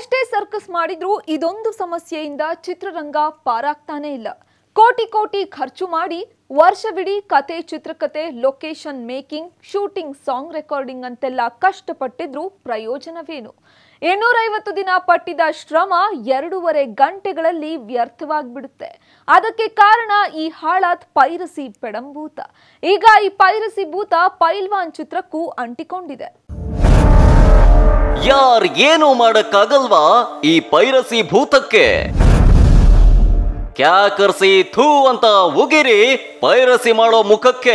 ಎಷ್ಟೇ ಸರ್ಕಸ್ ಮಾಡಿದ್ರೂ ಇದೊಂದು ಸಮಸ್ಯೆಯಿಂದ ಚಿತ್ರರಂಗ ಪಾರಾಗ್ತಾನೆ ಇಲ್ಲ ಕೋಟಿ ಕೋಟಿ ಖರ್ಚು ಮಾಡಿ ವರ್ಷವಿಡೀ ಕತೆ ಚಿತ್ರಕತೆ location making shooting song recording ಅಂತೆಲ್ಲ ಕಷ್ಟಪಟ್ಟಿದ್ರೂ ಪ್ರಯೋಜನವೇನು ಇನ್ನೂರೈವತ್ತು ದಿನ ಪಟ್ಟಿದ ಶ್ರಮ ಎರಡೂವರೆ ಗಂಟೆಗಳಲ್ಲಿ ವ್ಯರ್ಥವಾಗಿಬಿಡುತ್ತೆ ಅದಕ್ಕೆ ಕಾರಣ ಈ ಹಾಳಾತ್ ಪೈರಸಿ ಪೆಡಂಭೂತ ಈಗ ಈ ಪೈರಸಿ ಭೂತ ಪೈಲ್ವಾನ್ ಚಿತ್ರಕ್ಕೂ ಅಂಟಿಕೊಂಡಿದೆ ಯಾರ್ ಏನು ಮಾಡಕ್ಕಾಗಲ್ವಾ ಈ ಪೈರಸಿ ಭೂತಕ್ಕೆ ಕ್ಯಾಕರ್ಸಿ ಥೂ ಅಂತ ಉಗಿರಿ ಪೈರಸಿ ಮಾಡೋ ಮುಖಕ್ಕೆ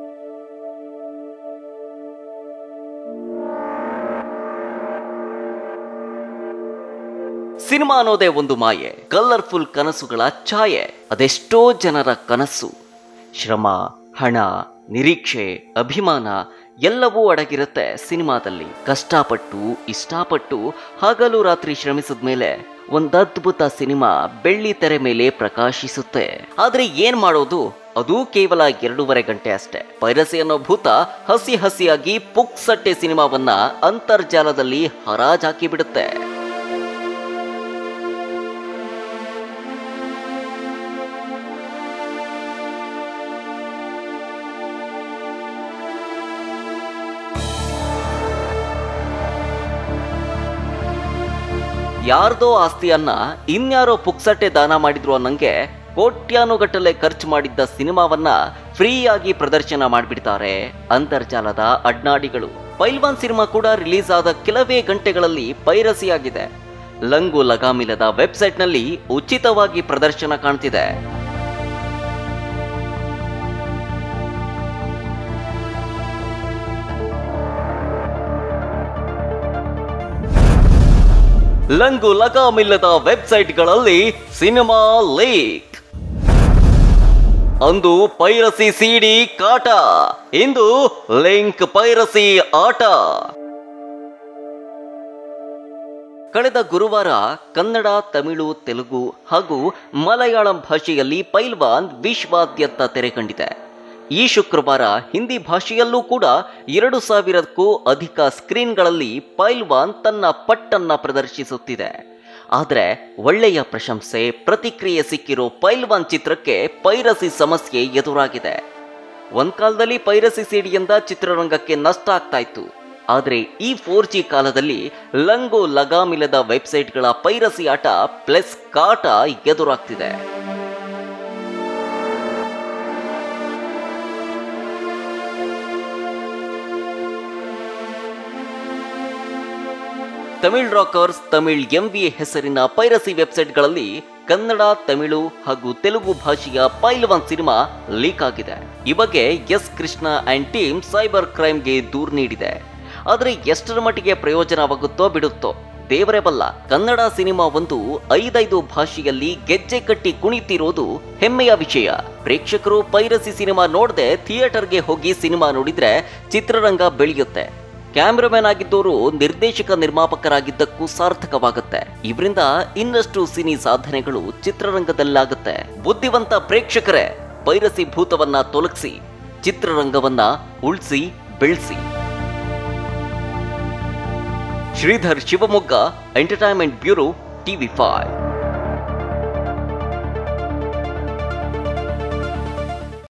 ಸಿನಿಮಾ ಅನ್ನೋದೇ ಒಂದು ಮಾಯೆ ಕಲರ್ಫುಲ್ ಕನಸುಗಳ ಛಾಯೆ ಅದೆಷ್ಟೋ ಜನರ ಕನಸು ಶ್ರಮ ಹಣ ನಿರೀಕ್ಷೆ ಅಭಿಮಾನ ಎಲ್ಲವೂ ಅಡಗಿರುತ್ತೆ ಸಿನಿಮಾದಲ್ಲಿ ಕಷ್ಟಪಟ್ಟು ಇಷ್ಟಪಟ್ಟು ಹಗಲು ರಾತ್ರಿ ಶ್ರಮಿಸಿದ ಮೇಲೆ ಒಂದು ಅದ್ಭುತ ಸಿನಿಮಾ ಬೆಳ್ಳಿ ತೆರೆ ಮೇಲೆ ಪ್ರಕಾಶಿಸುತ್ತೆ ಆದ್ರೆ ಏನ್ ಮಾಡೋದು ಅದು ಕೇವಲ ಎರಡೂವರೆ ಗಂಟೆ ಅಷ್ಟೇ ಪೈರಸಿ ಅನ್ನೋ ಭೂತ ಹಸಿ ಹಸಿಯಾಗಿ ಪುಕ್ಸಟ್ಟೆ ಸಿನಿಮಾವನ್ನ ಅಂತರ್ಜಾಲದಲ್ಲಿ ಹರಾಜಾಕಿ ಬಿಡುತ್ತೆ ಯಾರ್ದೋ ಆಸ್ತಿಯನ್ನ ಇನ್ಯಾರೋ ಪುಕ್ಸಟ್ಟೆ ದಾನ ಮಾಡಿದ್ರು ಅನ್ನಂಗೆ ಕೋಟ್ಯಾನುಗಟ್ಟಲೆ ಖರ್ಚು ಮಾಡಿದ್ದ ಸಿನಿಮಾವನ್ನ ಫ್ರೀಯಾಗಿ ಪ್ರದರ್ಶನ ಮಾಡಿಬಿಡ್ತಾರೆ ಅಂತರ್ಜಾಲದ ಅಡ್ನಾಡಿಗಳು ಪೈಲ್ವಾನ್ ಸಿನಿಮಾ ಕೂಡ ರಿಲೀಸ್ ಆದ ಕೆಲವೇ ಗಂಟೆಗಳಲ್ಲಿ ಪೈರಸಿಯಾಗಿದೆ ಲಂಗು ಲಗಾಮಿಲದ ವೆಬ್ಸೈಟ್ನಲ್ಲಿ ಉಚಿತವಾಗಿ ಪ್ರದರ್ಶನ ಕಾಣ್ತಿದೆ ಲಂಗು ಲಗಾಮಿಲ್ಲದ ವೆಬ್ಸೈಟ್ಗಳಲ್ಲಿ ಸಿನಿಮಾ ಲೀಕ್ ಅಂದು ಪೈರಸಿ ಸಿಡಿ ಕಾಟ ಇಂದು ಲಿಂಕ್ ಪೈರಸಿ ಆಟ ಕಳೆದ ಗುರುವಾರ ಕನ್ನಡ ತಮಿಳು ತೆಲುಗು ಹಾಗೂ ಮಲಯಾಳಂ ಭಾಷೆಯಲ್ಲಿ ಪೈಲ್ವಾನ್ ವಿಶ್ವಾದ್ಯಂತ ತೆರೆ ಕಂಡಿದೆ ಈ ಶುಕ್ರವಾರ ಹಿಂದಿ ಭಾಷೆಯಲ್ಲೂ ಕೂಡ ಎರಡು ಸಾವಿರಕ್ಕೂ ಅಧಿಕ ಸ್ಕ್ರೀನ್ಗಳಲ್ಲಿ ಪೈಲ್ವಾನ್ ತನ್ನ ಪಟ್ಟನ್ನ ಪ್ರದರ್ಶಿಸುತ್ತಿದೆ ಆದರೆ ಒಳ್ಳೆಯ ಪ್ರಶಂಸೆ ಪ್ರತಿಕ್ರಿಯೆ ಸಿಕ್ಕಿರೋ ಪೈಲ್ವಾನ್ ಚಿತ್ರಕ್ಕೆ ಪೈರಸಿ ಸಮಸ್ಯೆ ಎದುರಾಗಿದೆ ಒಂದ್ ಕಾಲದಲ್ಲಿ ಪೈರಸಿ ಸಿಡಿಯಿಂದ ಚಿತ್ರರಂಗಕ್ಕೆ ನಷ್ಟ ಆಗ್ತಾ ಇತ್ತು ಆದರೆ ಈ ಫೋರ್ ಜಿ ಕಾಲದಲ್ಲಿ ಲಂಗು ಲಗಾಮಿಲ್ಲದ ವೆಬ್ಸೈಟ್ಗಳ ಪೈರಸಿ ಆಟ ಪ್ಲಸ್ ಕಾಟ ಎದುರಾಗ್ತಿದೆ ತಮಿಳ್ ರಾಕರ್ಸ್ ತಮಿಳ್ ಎಂವಿಎ ಹೆಸರಿನ ಪೈರಸಿ ವೆಬ್ಸೈಟ್ಗಳಲ್ಲಿ ಕನ್ನಡ ತಮಿಳು ಹಾಗೂ ತೆಲುಗು ಭಾಷೆಯ ಪೈಲ್ವಾನ್ ಸಿನಿಮಾ ಲೀಕ್ ಆಗಿದೆ ಈ ಬಗ್ಗೆ S Krishna and team cyber ಕ್ರೈಮ್ಗೆ ದೂರು ನೀಡಿದೆ ಆದರೆ ಎಷ್ಟರ ಮಟ್ಟಿಗೆ ಪ್ರಯೋಜನವಾಗುತ್ತೋ ಬಿಡುತ್ತೋ ದೇವರೇ ಬಲ್ಲ ಕನ್ನಡ ಸಿನಿಮಾ ಒಂದು ಐದೈದು ಭಾಷೆಯಲ್ಲಿ ಗೆಜ್ಜೆ ಕಟ್ಟಿ ಕುಣಿತಿರೋದು ಹೆಮ್ಮೆಯ ವಿಷಯ ಪ್ರೇಕ್ಷಕರು ಪೈರಸಿ ಸಿನಿಮಾ ನೋಡದೆ ಥಿಯೇಟರ್ಗೆ ಹೋಗಿ ಸಿನಿಮಾ ನೋಡಿದ್ರೆ ಚಿತ್ರರಂಗ ಬೆಳೆಯುತ್ತೆ ಕ್ಯಾಮ್ರಾಮನ್ ಆಗಿದ್ದವರು ನಿರ್ದೇಶಕ ನಿರ್ಮಾಪಕರಾಗಿದ್ದಕ್ಕೂ ಸಾರ್ಥಕವಾಗುತ್ತೆ ಇವರಿಂದ ಇನ್ನಷ್ಟು ಸಿನಿ ಸಾಧನೆಗಳು ಚಿತ್ರರಂಗದಲ್ಲಾಗುತ್ತೆ ಬುದ್ಧಿವಂತ ಪ್ರೇಕ್ಷಕರೇ ಪೈರಸಿ ಭೂತವನ್ನ ತೊಲಗಿಸಿ ಚಿತ್ರರಂಗವನ್ನ ಉಳಿಸಿ ಬೆಳೆಸಿ Shridhar Shivamogga entertainment bureau TV five